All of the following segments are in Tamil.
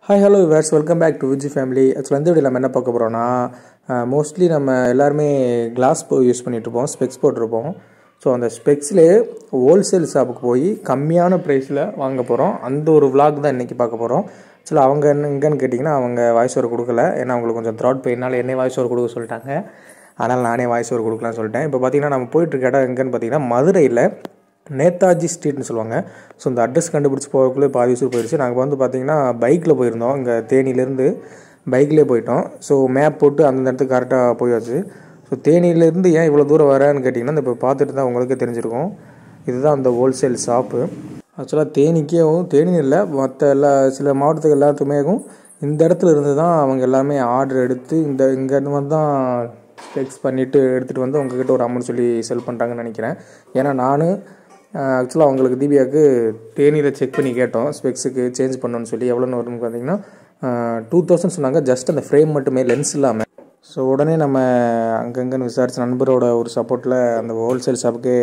hi hello viewers welcome back to Viji family ஆக்சுவலாக இந்த வீடியோ நம்ம என்ன பார்க்க போகிறோம்னா மோஸ்ட்லி நம்ம எல்லாருமே கிளாஸ் போ யூஸ் பண்ணிகிட்ருப்போம் ஸ்பெக்ஸ் போட்டிருப்போம் ஸோ அந்த ஸ்பெக்ஸ்லேயே ஹோல்சேல் ஷாப்புக்கு போய் கம்மியான ப்ரைஸில் வாங்க போகிறோம் அந்த ஒரு vlog தான் இன்றைக்கி பார்க்க போகிறோம் ஆக்சுவலாக அவங்க என்ன எங்கன்னு கேட்டிங்கன்னா அவங்க வாய்ஸ் ஓவர் கொடுக்கல ஏன்னா அவங்களுக்கு கொஞ்சம் த்ராட் பெயினால் என்னை வாய்ஸ் ஓவர் கொடுக்க சொல்லிட்டாங்க அதனால் நானே வாய்ஸ் ஓவர் கொடுக்கலாம்னு சொல்லிட்டேன் இப்போ பார்த்தீங்கன்னா நம்ம போயிட்டுருக்க இடம் எங்கன்னு பார்த்தீங்கன்னா மதுரையில் நேதாஜி ஸ்ட்ரீட்னு சொல்லுவாங்க ஸோ இந்த அட்ரஸ் கண்டுபிடிச்சி போகிறக்குள்ளே பாதி உசூர் போயிடுச்சு நாங்கள் வந்து பார்த்தீங்கன்னா பைக்கில் போயிருந்தோம் இங்கே தேனியிலேருந்து பைக்லேயே போயிட்டோம் ஸோ மேப் போட்டு அந்த இடத்துக்கு கரெக்டாக போயாச்சு ஸோ தேனியிலேருந்து ஏன் இவ்வளோ தூரம் வரேன்னு கேட்டிங்கன்னா இந்த இப்போ பார்த்துட்டு தான் உங்களுக்கே தெரிஞ்சிருக்கும் இதுதான் அந்த ஹோல்சேல் ஷாப்பு ஆக்சுவலாக தேனிக்கும் தேனி இல்லை மற்ற எல்லா சில மாவட்டத்துக்கு எல்லாத்துக்குமேவும் இந்த இடத்துல இருந்து தான் அவங்க எல்லாமே ஆர்டர் எடுத்து இந்த இங்கேருந்து வந்து தான் ஸ்பெக்ஸ் பண்ணிவிட்டு எடுத்துகிட்டு வந்து உங்ககிட்ட ஒரு அமௌண்ட் சொல்லி செல் பண்ணுறாங்கன்னு நினைக்கிறேன் ஏன்னா நான் ஆக்சுவலாக அவங்களுக்கு தீபியாவுக்கு தேனியில் செக் பண்ணி கேட்டோம் ஸ்பெக்ஸுக்கு சேஞ்ச் பண்ணணும்னு சொல்லி எவ்வளோன்னு வரும்னு பார்த்தீங்கன்னா டூ தௌசண்ட் சொன்னாங்க ஜஸ்ட் அந்த ஃப்ரேம் மட்டுமே லென்ஸ் இல்லாமல் ஸோ உடனே நம்ம அங்கங்கன்னு விசாரிச்ச நண்பரோட ஒரு சப்போர்ட்டில் அந்த ஹோல்சேல் ஷாப்புக்கே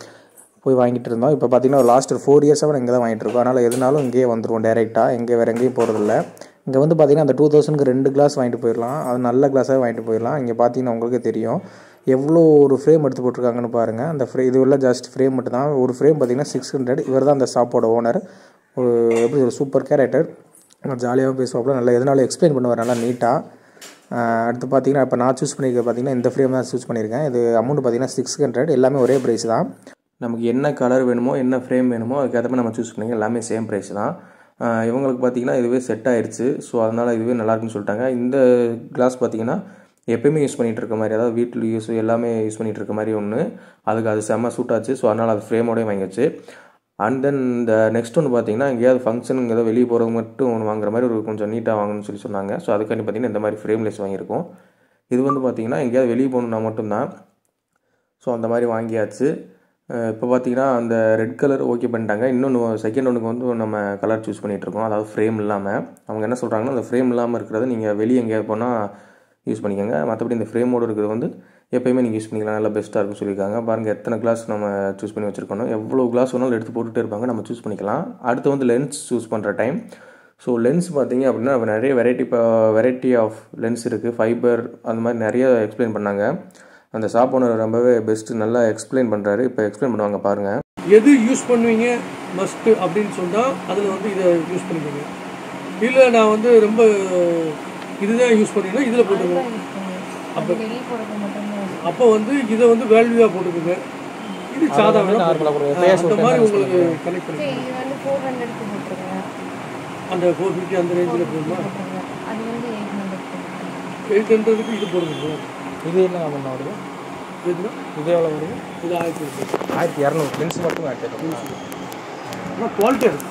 போய் வாங்கிட்டு இருந்தோம் இப்போ பார்த்தீங்கன்னா லாஸ்ட் ஒரு ஃபோர் இயர்ஸாக இங்கே தான் வாங்கிட்டு இருக்கோம் அதனால் எதுனாலும் இங்கேயே வந்துடுவோம் டேரெக்டாக எங்கே வேறு எங்கேயும் போகிறதில்ல இங்கே வந்து பார்த்தீங்கன்னா அந்த டூ தௌசண்ட்க்கு ரெண்டு கிளாஸ் வாங்கிட்டு போயிடலாம் அது நல்ல கிளாஸாக வாங்கிட்டு போயிடலாம் இங்கே பார்த்தீங்கன்னா உங்களுக்கே தெரியும் எவ்வளோ ஒரு ஃப்ரேம் எடுத்து போட்டிருக்காங்கன்னு பாருங்கள் அந்த ஃப்ரே இது உள்ள ஜஸ்ட் ஃப்ரேம் மட்டும் தான் ஒரு ஃப்ரேம் பார்த்தீங்கன்னா சிக்ஸ் ஹண்ட்ரட் இவர் தான் அந்த ஷாப்போட ஓனர் ஒரு எப்படி ஒரு சூப்பர் கேரக்டர் ஜாலியாகவும் பேசுவாப்புல நல்லா எதனாலும் எக்ஸ்பிளைன் பண்ணுவார் நல்லா நீட்டாக அடுத்து பார்த்தீங்கன்னா இப்போ நான் சூஸ் பண்ணியிருக்க பார்த்தீங்கன்னா இந்த ஃப்ரேம் தான் சூஸ் பண்ணியிருக்கேன் இது அமௌண்ட் பார்த்தீங்கன்னா சிக்ஸ் ஹண்ட்ரட் எல்லாமே ஒரே ப்ரைஸ் தான் நமக்கு என்ன கலர் வேணுமோ என்ன ஃப்ரேம் வேணுமோ அதுக்கேற்ற மாதிரி நம்ம சூஸ் பண்ணிக்கலாம் எல்லாமே சேம் ப்ரைஸ் தான் ஆஹ் இவங்களுக்கு பார்த்தீங்கன்னா இதுவே செட் ஆயிடுச்சு ஸோ அதனால் இதுவே நல்லா இருக்குன்னு சொல்லிட்டாங்க இந்த கிளாஸ் பார்த்தீங்கன்னா எப்பயுமே யூஸ் பண்ணிகிட்டு இருக்க மாதிரி அதாவது வீட்டில் யூஸ் எல்லாமே யூஸ் பண்ணிகிட்டு இருக்க மாதிரி ஒன்று அதுக்கு அது செம்ம சூட் ஆச்சு ஸோ அதனால் அது ஃப்ரேமோடய வாங்கியாச்சு அண்ட் தென் இந்த நெக்ஸ்ட் ஒன்று பார்த்தீங்கன்னா எங்கேயாவது ஃபங்க்ஷன் ஏதோ வெளியே போகிறது மட்டும் ஒன்று வாங்குற மாதிரி ஒரு கொஞ்சம் நீட்டாக வாங்கணும்னு சொல்லி சொன்னாங்க ஸோ அதுக்காண்டி பார்த்தீங்கன்னா இந்த மாதிரி ஃப்ரேம்லெஸ் வாங்கியிருக்கோம் இது வந்து பார்த்தீங்கன்னா எங்கேயாவது வெளியே போகணுன்னா மட்டும்தான் ஸோ அந்த மாதிரி வாங்கியாச்சு இப்போ பார்த்தீங்கன்னா அந்த ரெட் கலர் ஓகே பண்ணிட்டாங்க இன்னொன்று செகண்ட் ஒன்றுக்கு வந்து நம்ம கலர் சூஸ் பண்ணிகிட்ருக்கோம் அதாவது ஃப்ரேம் இல்லாமல் அவங்க என்ன சொல்கிறாங்கன்னா அந்த ஃப்ரேம் இல்லாமல் இருக்கிறத நீங்கள் வெளியே எங்கேயாவது போனால் யூஸ் பண்ணிக்கோங்க மற்றபடி இந்த ஃப்ரேமோடு இருக்கிறது வந்து எப்பயுமே நீங்கள் யூஸ் பண்ணிக்கலாம் நல்லா பெஸ்ட்டாக இருக்கும்னு சொல்லியிருக்காங்க பாருங்கள் எத்தனை கிளாஸ் நம்ம சூஸ் பண்ணி வச்சுருக்கோம் எவ்வளோ கிளாஸ் வேணாலும் எடுத்து போட்டுகிட்டே இருப்பாங்க நம்ம சூஸ் பண்ணிக்கலாம் அடுத்து வந்து லென்ஸ் சூஸ் பண்ணுற டைம் ஸோ லென்ஸ் பார்த்தீங்க அப்படின்னா நிறைய வெரைட்டி வெரைட்டி ஆஃப் லென்ஸ் இருக்குது ஃபைபர் அந்த மாதிரி நிறைய எக்ஸ்பிளைன் பண்ணாங்க அந்த ஷாப் ஓனர் ரொம்பவே பெஸ்ட்டு நல்லா எக்ஸ்பிளைன் பண்ணுறாரு இப்போ எக்ஸ்பிளைன் பண்ணுவாங்க பாருங்கள் எது யூஸ் பண்ணுவீங்க மஸ்ட்டு அப்படின்னு சொன்னால் அதில் வந்து இதை யூஸ் பண்ணிக்கோங்க இல்லை நான் வந்து ரொம்ப இதுதான் யூஸ் பண்ணீங்கன்னா இதில் போட்டுக்கோங்க அப்போ வெளியே போகிறது மட்டும்தான் அப்போ வந்து இதை வந்து வேல்யூவாக போட்டுக்கோங்க இது சாதாரண அந்த மாதிரி உங்களுக்கு கனெக்ட் பண்ணி சரி இது வந்து ஃபோர் ஹண்ட்ரட்க்கு போட்டுருங்க அந்த ஃபோர் ஃபிஃப்டி அந்த ரேஞ்சில் போடுமா போட்டுருங்க அது வந்து எயிட் ஹண்ட்ரட் எயிட் ஹண்ட்ரடுக்கு இது போடுங்க இது என்ன பண்ண வருது எதுனா இது எவ்வளோ வருது இது ஆயிரத்தி எட்நூறு ஆயிரத்தி இரநூறு லென்ஸ் மட்டும் ஆயிரத்தி ஆனால் குவாலிட்டி இருக்கு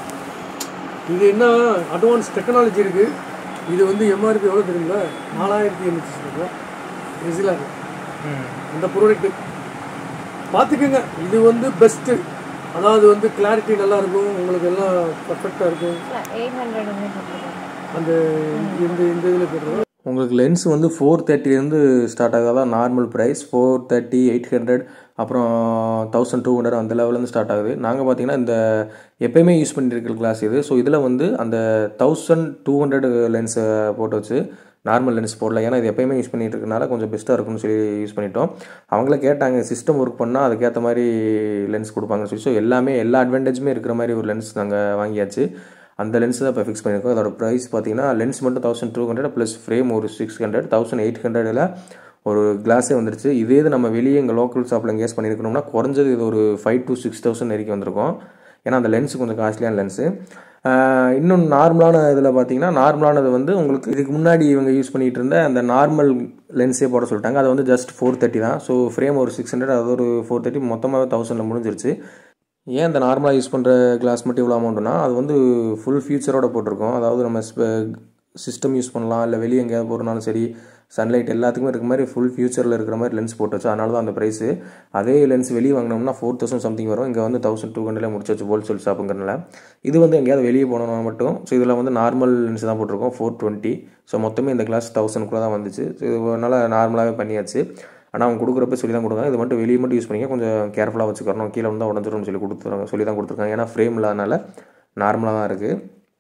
இது என்ன அட்வான்ஸ் டெக்னாலஜி இருக்குது இது வந்து எம்ஆர்பி எவ்வளோ தெரியுங்களா நாலாயிரத்தி எண்ணூற்றி சொல்லுங்க ரெசிலாக இருக்கு அந்த ப்ராடக்ட்டு பார்த்துக்கோங்க இது வந்து பெஸ்ட்டு அதாவது வந்து கிளாரிட்டி நல்லா இருக்கும் உங்களுக்கு எல்லாம் பர்ஃபெக்டாக இருக்கும் எயிட் ஹண்ட்ரட் வந்து போட்டுருங்க அந்த இந்த இந்த இதில் போட்டுருவோம் உங்களுக்கு லென்ஸ் வந்து ஃபோர் தேர்ட்டிலேருந்து ஸ்டார்ட் ஆகுதா normal price four thirty eight hundred அப்புறம் தௌசண்ட் டூ ஹண்ட்ரட் அந்த லெவலேருந்து ஸ்டார்ட் ஆகுது நாங்கள் பார்த்தீங்கன்னா இந்த எப்பயுமே யூஸ் பண்ணியிருக்கிற கிளாஸ் இது ஸோ இதில் வந்து அந்த தௌசண்ட் டூ ஹண்ட்ரட் லென்ஸை போட்டு வச்சு நார்மல் லென்ஸ் போடல ஏன்னா இது எப்பயுமே யூஸ் பண்ணிட்டு இருக்கனால கொஞ்சம் பெஸ்ட்டாக இருக்கும்னு சொல்லி யூஸ் பண்ணிட்டோம் அவங்கள கேட்டாங்க சிஸ்டம் ஒர்க் பண்ணால் அதுக்கேற்ற மாதிரி லென்ஸ் கொடுப்பாங்கன்னு சொல்லி ஸோ எல்லாமே எல்லா அட்வான்டேஜுமே இருக்கிற மாதிரி ஒரு லென்ஸ் நாங்கள் வாங்கியாச்சு அந்த லென்ஸ் தான் இப்போ ஃபிக்ஸ் பண்ணியிருக்கோம் அதோட ப்ரைஸ் பார்த்தீங்கன்னா லென்ஸ் மட்டும் thousand two hundred plus frame ஒரு சிக்ஸ் ஹண்ட்ரட் தௌசண்ட் எயிட் ஹண்ட்ரடில் ஒரு கிளாஸே வந்துருச்சு இதே இது நம்ம வெளியே எங்கள் லோக்கல் ஷாப்பில் எங்கேஸ் பண்ணியிருக்கணும்னா குறைஞ்சது இது ஒரு ஃபைவ் டு சிக்ஸ் தௌசண்ட் வரைக்கும் வந்திருக்கும் ஏன்னா அந்த லென்ஸ் கொஞ்சம் காஸ்ட்லியான லென்ஸு இன்னும் நார்மலான இதில் பார்த்தீங்கன்னா நார்மலானது வந்து உங்களுக்கு இதுக்கு முன்னாடி இவங்க யூஸ் பண்ணிகிட்டு இருந்த அந்த நார்மல் லென்ஸே போட சொல்லிட்டாங்க அது வந்து ஜஸ்ட் ஃபோர் தேர்ட்டி தான் ஸோ ஃப்ரேம் ஒரு சிக்ஸ் ஹண்ட்ரட் அது ஒரு ஃபோர் தேர்ட்டி மொத்தமாக தௌசண்டில் முடிஞ்சிருச்சு ஏன் இந்த நார்மலாக யூஸ் பண்ணுற கிளாஸ் மட்டும் இவ்வளோ அமௌண்ட்னா அது வந்து ஃபுல் ஃபியூச்சரோட போட்டிருக்கோம் அதாவது நம்ம சிஸ்டம் யூஸ் பண்ணலாம் இல்லை வெளியே எங்கேயாவது போகிறனாலும் சரி சன்லைட் எல்லாத்துக்குமே இருக்க மாதிரி ஃபுல் ஃபியூச்சரில் இருக்கிற மாதிரி லென்ஸ் போட்டு வச்சு அதனால தான் அந்த ப்ரைஸு அதே லென்ஸ் வெளியே வாங்கினோம்னா ஃபோர் தௌசண்ட் சம்திங் வரும் இங்கே வந்து தௌசண்ட் டூ ஹண்ட்ரட்ல முடிச்சு வச்சு ஹோல்சேல் ஷாப்புங்கிறனால இது வந்து எங்கேயாவது வெளியே போனோம்னா மட்டும் ஸோ இதில் வந்து நார்மல் லென்ஸ் தான் போட்டிருக்கோம் ஃபோர் டுவெண்ட்டி ஸோ மொத்தமே இந்த கிளாஸ் தௌசண்ட்குள்ளே தான் வந்துச்சு ஸோ இதனால் நார்மலாகவே பண்ணியாச்சு ஆனால் அவங்க கொடுக்குறப்ப சொல்லி தான் கொடுக்குறாங்க இது மட்டும் வெளியே மட்டும் யூஸ் பண்ணிக்க கொஞ்சம் கேர்ஃபுல்லாக வச்சுக்கணும் கீழே வந்து உடஞ்சிரும்னு சொல்லி கொடுத்துருக்காங்க சொல்லி தான் கொடுத்துருக்காங்க ஏன்னா ஃப்ரேம் இல்லாதனால நார்மலாக தான் இருக்குது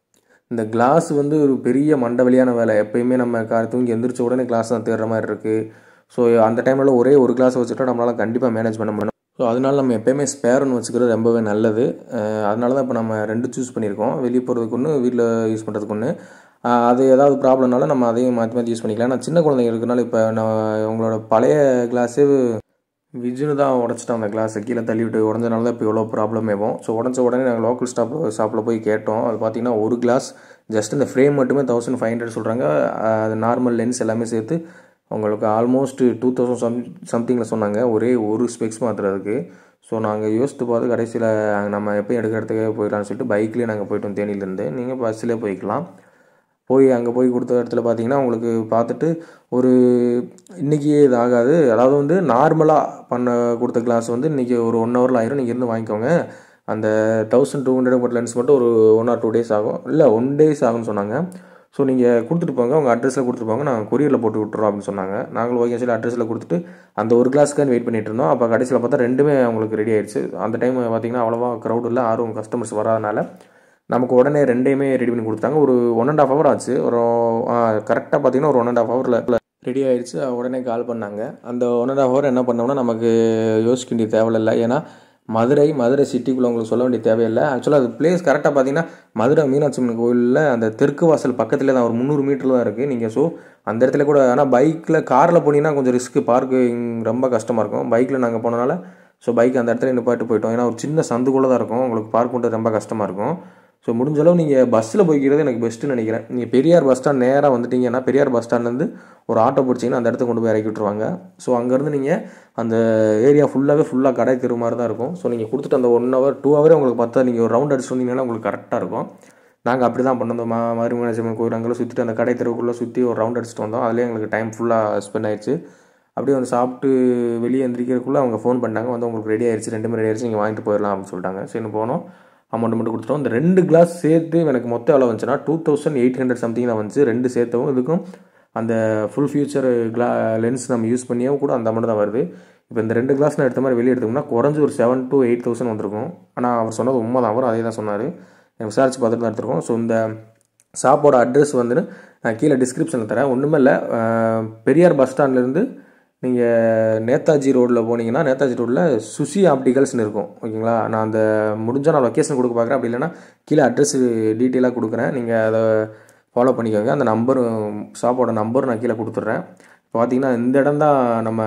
இந்த கிளாஸ் வந்து ஒரு பெரிய மண்டவெளியான வேலை எப்பயுமே நம்ம கா தூங்கி எந்திரிச்ச உடனே கிளாஸ் தான் தேடுற மாதிரி இருக்குது ஸோ அந்த டைமில் ஒரே ஒரு கிளாஸ் வச்சுட்டா நம்மளால் கண்டிப்பாக மேனேஜ் பண்ண முடியும் ஸோ அதனால நம்ம எப்பயுமே ஸ்பேர் ஒன்று வச்சுக்கிறது ரொம்பவே நல்லது அஹ் அதனால தான் இப்போ நம்ம ரெண்டு சூஸ் பண்ணியிருக்கோம் வெளியே போகிறதுக்கு ஒன்று வீட்டில் யூஸ் பண்ணுறதுக்கு ஒன்று அஹ் அது ஏதாவது ப்ராப்ளம்னால நம்ம அதையும் மாற்றி மாற்றி யூஸ் பண்ணிக்கலாம் நான் சின்ன குழந்தைங்க இருக்கனால இப்போ நான் உங்களோட பழைய கிளாஸே விஜுன்னு தான் உடச்சிட்டோம் அந்த கிளாஸை கீழே தள்ளி விட்டு உடஞ்சனால தான் இப்போ இவ்வளோ ப்ராப்ளம் ஆகும் ஸோ உடஞ்ச உடனே நாங்கள் லோக்கல் ஸ்டாப் ஷாப்பில் போய் கேட்டோம் அது பார்த்தீங்கன்னா ஒரு கிளாஸ் ஜஸ்ட் இந்த ஃப்ரேம் மட்டுமே தௌசண்ட் ஃபைவ் ஹண்ட்ரட் சொல்கிறாங்க அது நார்மல் லென்ஸ் எல்லாமே சேர்த்து உங்களுக்கு ஆல்மோஸ்ட் டூ தௌசண்ட் சம் சம்திங்கில் சொன்னாங்க ஒரே ஒரு ஸ்பெக்ஸ் மாற்றுறதுக்கு ஸோ நாங்கள் யோசித்து பார்த்து கடைசியில் நம்ம எப்பயும் எடுக்கிற இடத்துக்கே போயிடலாம்னு சொல்லிட்டு பைக்லேயே நாங்கள் போயிட்டோம் தேனியிலேருந்து நீங்கள் பஸ்ஸில் போய்க்கலாம் போய் அங்கே போய் கொடுத்த இடத்துல பார்த்தீங்கன்னா உங்களுக்கு பார்த்துட்டு ஒரு இன்றைக்கி இது ஆகாது அதாவது வந்து நார்மலாக பண்ண கொடுத்த கிளாஸ் வந்து இன்றைக்கி ஒரு ஒன் ஹவரில் ஆயிரும் நீங்கள் இருந்து வாங்கிக்கோங்க அந்த தௌசண்ட் டூ ஹண்ட்ரட் போட்ட லென்ஸ் மட்டும் ஒரு ஒன் ஆர் டூ டேஸ் ஆகும் இல்லை ஒன் டேஸ் ஆகும்னு சொன்னாங்க ஸோ நீங்கள் கொடுத்துட்டு போங்க உங்கள் அட்ரஸில் கொடுத்துட்டு போங்க நாங்கள் கொரியரில் போட்டு விட்டுறோம் அப்படின்னு சொன்னாங்க நாங்களும் ஓகே சொல்லி அட்ரஸில் கொடுத்துட்டு அந்த ஒரு கிளாஸ்க்கான வெயிட் பண்ணிட்டு இருந்தோம் அப்போ கடைசியில் பார்த்தா ரெண்டுமே அவங்களுக்கு ரெடி ஆயிடுச்சு அந்த டைம் பார்த்தீங்கன்னா அவ்வளோவா க்ரௌட் இல்லை ஆர்வம் கஸ்டமர்ஸ் வராதனால நமக்கு உடனே ரெண்டையுமே ரெடி பண்ணி கொடுத்தாங்க ஒரு ஒன் அண்ட் ஆஃப் ஹவர் ஆச்சு ஒரு கரெக்டாக பார்த்தீங்கன்னா ஒரு ஒன் அண்ட் ஆஃப் ஹவரில் ரெடி ஆயிடுச்சு உடனே கால் பண்ணாங்க அந்த ஒன் அண்ட் ஆஃப் ஹவர் என்ன பண்ணோம்னா நமக்கு யோசிக்க வேண்டிய தேவையில்லை ஏன்னா மதுரை மதுரை சிட்டிக்குள்ளே உங்களுக்கு சொல்ல வேண்டிய தேவையில்லை ஆக்சுவலாக அது பிளேஸ் கரெக்டாக பார்த்தீங்கன்னா மதுரை மீனாட்சி அம்மன் கோயிலில் அந்த தெற்கு வாசல் பக்கத்தில் தான் ஒரு முந்நூறு மீட்டர் தான் இருக்குது நீங்கள் ஸோ அந்த இடத்துல கூட ஆனால் பைக்கில் காரில் போனீங்கன்னா கொஞ்சம் ரிஸ்க்கு பார்க்கிங் ரொம்ப கஷ்டமாக இருக்கும் பைக்கில் நாங்கள் போனனால ஸோ பைக் அந்த இடத்துல நிப்பாட்டு போயிட்டோம் ஏன்னா ஒரு சின்ன சந்துக்குள்ளே தான் இருக்கும் உங்களுக்கு பார்க் பண்ணுறது ரொம்ப கஷ்டமாக இருக்கும் ஸோ முடிஞ்ச அளவு நீங்கள் பஸ்ஸில் போய்க்கிறது எனக்கு பெஸ்ட்டுன்னு நினைக்கிறேன் நீங்கள் பெரியார் பஸ் ஸ்டாண்ட் நேராக வந்துட்டீங்கன்னா பெரியார் பஸ் ஸ்டாண்ட்லேருந்து ஒரு ஆட்டோ பிடிச்சிங்கன்னா அந்த இடத்துக்கு கொண்டு போய் இறக்கி விட்ருவாங்க ஸோ அங்கேருந்து நீங்கள் அந்த ஏரியா ஃபுல்லாகவே ஃபுல்லாக கடை தெரு மாதிரி தான் இருக்கும் ஸோ நீங்கள் கொடுத்துட்டு அந்த ஒன் ஹவர் டூ ஹவரே உங்களுக்கு பார்த்தா நீங்கள் ஒரு ரவுண்ட் அடிச்சு வந்தீங்கன்னா உங்களுக்கு கரெக்டாக இருக்கும் நாங்கள் அப்படி தான் பண்ணோம் மா மருமீனாட்சியம்மன் கோயில் அங்கெல்லாம் சுற்றிட்டு அந்த கடை தெருவுக்குள்ளே சுற்றி ஒரு ரவுண்ட் அடிச்சுட்டு வந்தோம் அதுலேயே எங்களுக்கு டைம் ஃபுல்லாக ஸ்பெண்ட் ஆயிடுச்சு அப்படியே வந்து சாப்பிட்டு வெளியே எந்திரிக்கிறதுக்குள்ளே அவங்க ஃபோன் பண்ணாங்க வந்து உங்களுக்கு ரெடி ஆயிடுச்சு ரெண்டுமே ரெடி ஆயிடுச்சு நீங்கள் வாங்கிட்டு போயிடலாம் அப்படின்னு சொல்லிட்டாங்க சரி போனோம் அமௌண்ட் மட்டும் கொடுத்துட்டோம் இந்த ரெண்டு கிளாஸ் சேர்த்து எனக்கு மொத்தம் எவ்வளோ வந்துச்சுன்னா two thousand eight hundred something தான் வந்துச்சு ரெண்டு சேர்த்தவும் இதுக்கும் அந்த ஃபுல் ஃபியூச்சர் கிளா லென்ஸ் நம்ம யூஸ் பண்ணியும் கூட அந்த அமௌண்ட் தான் வருது இப்போ இந்த ரெண்டு கிளாஸ் நான் எடுத்த மாதிரி வெளியே எடுத்தோம்னா குறைஞ்சி ஒரு செவன் டு எயிட் தௌசண்ட் வந்திருக்கும் ஆனால் அவர் சொன்னது உண்மை தான் அவரும் அதே தான் சொன்னார் விசாரிச்சு பார்த்துட்டு தான் எடுத்திருக்கோம் ஸோ இந்த ஷாப்போட அட்ரஸ் வந்து நான் கீழே டிஸ்கிரிப்ஷனில் தரேன் ஒன்றுமே இல்லை பெரியார் பஸ் ஸ்டாண்ட்லேருந்து நீங்கள் நேதாஜி ரோட்டில் போனீங்கன்னா நேதாஜி ரோட்டில் சுசி ஆப்டிகல்ஸ்னு இருக்கும் ஓகேங்களா நான் அந்த முடிஞ்சால் நான் லொக்கேஷன் கொடுக்க பார்க்குறேன் அப்படி இல்லைன்னா கீழே அட்ரஸ் டீட்டெயிலாக கொடுக்குறேன் நீங்கள் அதை ஃபாலோ பண்ணிக்கோங்க அந்த நம்பர் ஷாப்போட நம்பர் நான் கீழே கொடுத்துட்றேன் இப்போ பார்த்தீங்கன்னா இந்த இடம் தான் நம்ம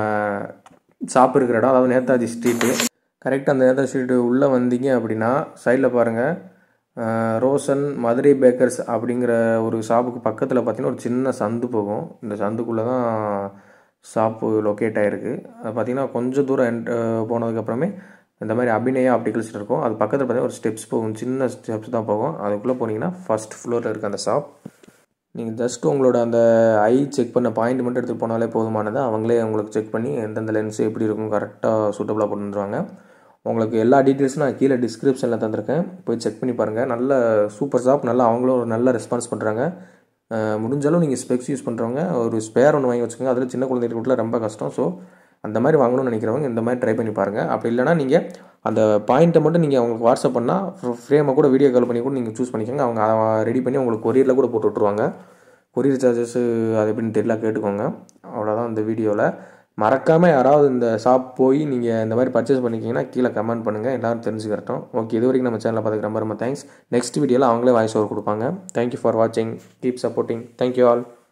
ஷாப் இருக்கிற இடம் அதாவது நேதாஜி ஸ்ட்ரீட்டு கரெக்டாக அந்த நேதாஜி ஸ்ட்ரீட்டு உள்ளே வந்தீங்க அப்படின்னா சைடில் பாருங்கள் ரோசன் மதுரை பேக்கர்ஸ் அப்படிங்கிற ஒரு ஷாப்புக்கு பக்கத்தில் பார்த்தீங்கன்னா ஒரு சின்ன சந்து போகும் இந்த சந்துக்குள்ளே தான் ஷாப்பு லொக்கேட் ஆகிருக்கு அது பார்த்தீங்கன்னா கொஞ்சம் தூரம் என்ட் போனதுக்கப்புறமே இந்த மாதிரி அபிநயா ஆப்டிகல்ஸ் இருக்கும் அது பக்கத்தில் பார்த்தீங்கன்னா ஒரு ஸ்டெப்ஸ் போகும் சின்ன ஸ்டெப்ஸ் தான் போகும் அதுக்குள்ளே போனீங்கன்னா ஃபஸ்ட் ஃப்ளோரில் இருக்க அந்த ஷாப் நீங்கள் ஜஸ்ட் உங்களோட அந்த ஐ செக் பண்ண பாயிண்ட் மட்டும் எடுத்துகிட்டு போனாலே போதுமானது அவங்களே உங்களுக்கு செக் பண்ணி எந்தெந்த லென்ஸ் எப்படி இருக்கும் கரெக்டாக சூட்டபுளாக கொண்டு வந்துருவாங்க உங்களுக்கு எல்லா டீட்டெயில்ஸும் நான் கீழே டிஸ்கிரிப்ஷனில் தந்திருக்கேன் போய் செக் பண்ணி பாருங்கள் நல்ல சூப்பர் ஷாப் நல்லா அவங்களும் ஒரு நல்ல ரெஸ்பான்ஸ் பண்ணுறாங்க முடிஞ்சாலும் நீங்கள் ஸ்பெக்ஸ் யூஸ் பண்ணுறவங்க ஒரு ஸ்பேர் ஒன்று வாங்கி வச்சுக்கோங்க அதில் சின்ன குழந்தைகளுக்குள்ள ரொம்ப கஷ்டம் ஸோ அந்த மாதிரி வாங்கணும்னு நினைக்கிறவங்க இந்த மாதிரி ட்ரை பண்ணி பாருங்கள் அப்படி இல்லைனா நீங்கள் அந்த பாயிண்ட்டை மட்டும் நீங்கள் அவங்களுக்கு வாட்ஸ்அப் பண்ணால் ஃப்ரேமை கூட வீடியோ கால் பண்ணி கூட நீங்கள் சூஸ் பண்ணிக்கோங்க அவங்க ரெடி பண்ணி உங்களுக்கு கொரியரில் கூட போட்டு விட்ருவாங்க கொரியர் சார்ஜஸ்ஸு அது எப்படின்னு தெரியல கேட்டுக்கோங்க அவ்வளோதான் இந்த வீடியோவில் மறக்காமல் யாராவது இந்த ஷாப் போய் நீங்கள் இந்த மாதிரி பர்ச்சேஸ் பண்ணிக்கிங்கன்னா கீழே கமெண்ட் பண்ணுங்கள் எல்லோரும் தெரிஞ்சுக்கிறட்டும் ஓகே இது வரைக்கும் நம்ம சேனலில் பார்த்துக்க ரொம்ப ரொம்ப தேங்க்ஸ் நெக்ஸ்ட் வீடியோவில் அவங்களே வாய்ஸ் ஓவர் கொடுப்பாங்க தேங்க்யூ ஃபார் வாட்சிங் கீப் சப்போர்ட்டிங் தேங்க்யூ ஆல்